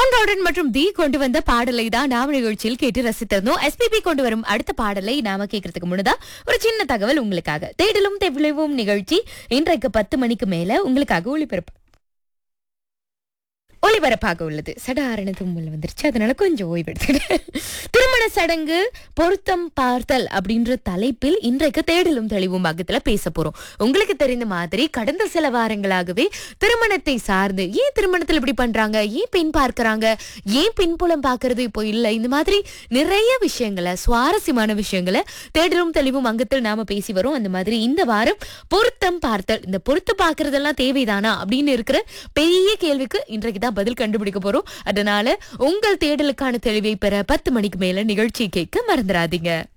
John Ratan மற்றும் தி கொண்டு வந்த பாடலை தான் நாம நிகழ்ச்சியில் கேட்டு ரசித்திருந்தோம் எஸ்பிபி கொண்டு வரும் அடுத்த பாடலை நாம கேட்கறதுக்கு முன்னதா ஒரு சின்ன தகவல் உங்களுக்காக தேடலும் தெளிவும் நிகழ்ச்சி இன்றைக்கு பத்து மணிக்கு மேல உங்களுக்காக ஒளிபரப்பு ஒளிபரப்பாக உள்ளது சடாரண தும்மல் வந்துருச்சு அதனால கொஞ்சம் ஓய்வு எடுத்துக்கிட்டேன் திருமண சடங்கு பொருத்தம் பார்த்தல் அப்படின்ற தலைப்பில் இன்றைக்கு தேடலும் தெளிவும் பாகத்துல பேச போறோம் உங்களுக்கு தெரிந்த மாதிரி கடந்த சில வாரங்களாகவே திருமணத்தை சார்ந்து ஏன் திருமணத்தில் இப்படி பண்றாங்க ஏன் பெண் பார்க்கறாங்க ஏன் பின்புலம் பார்க்கறது இப்போ இல்ல இந்த மாதிரி நிறைய விஷயங்களை சுவாரஸ்யமான விஷயங்களை தேடலும் தெளிவும் அங்கத்தில் நாம பேசி வரோம் அந்த மாதிரி இந்த வாரம் பொருத்தம் பார்த்தல் இந்த பொருத்தம் பார்க்கறதெல்லாம் தேவைதானா அப்படின்னு இருக்கிற பெரிய கேள்விக்கு இன்றைக்கு தான் பதில் கண்டுபிடிக்க போறோம் அதனால உங்கள் தேடலுக்கான தெளிவை பெற பத்து மணிக்கு மேல நிகழ்ச்சி கேட்க மறந்துடாதீங்க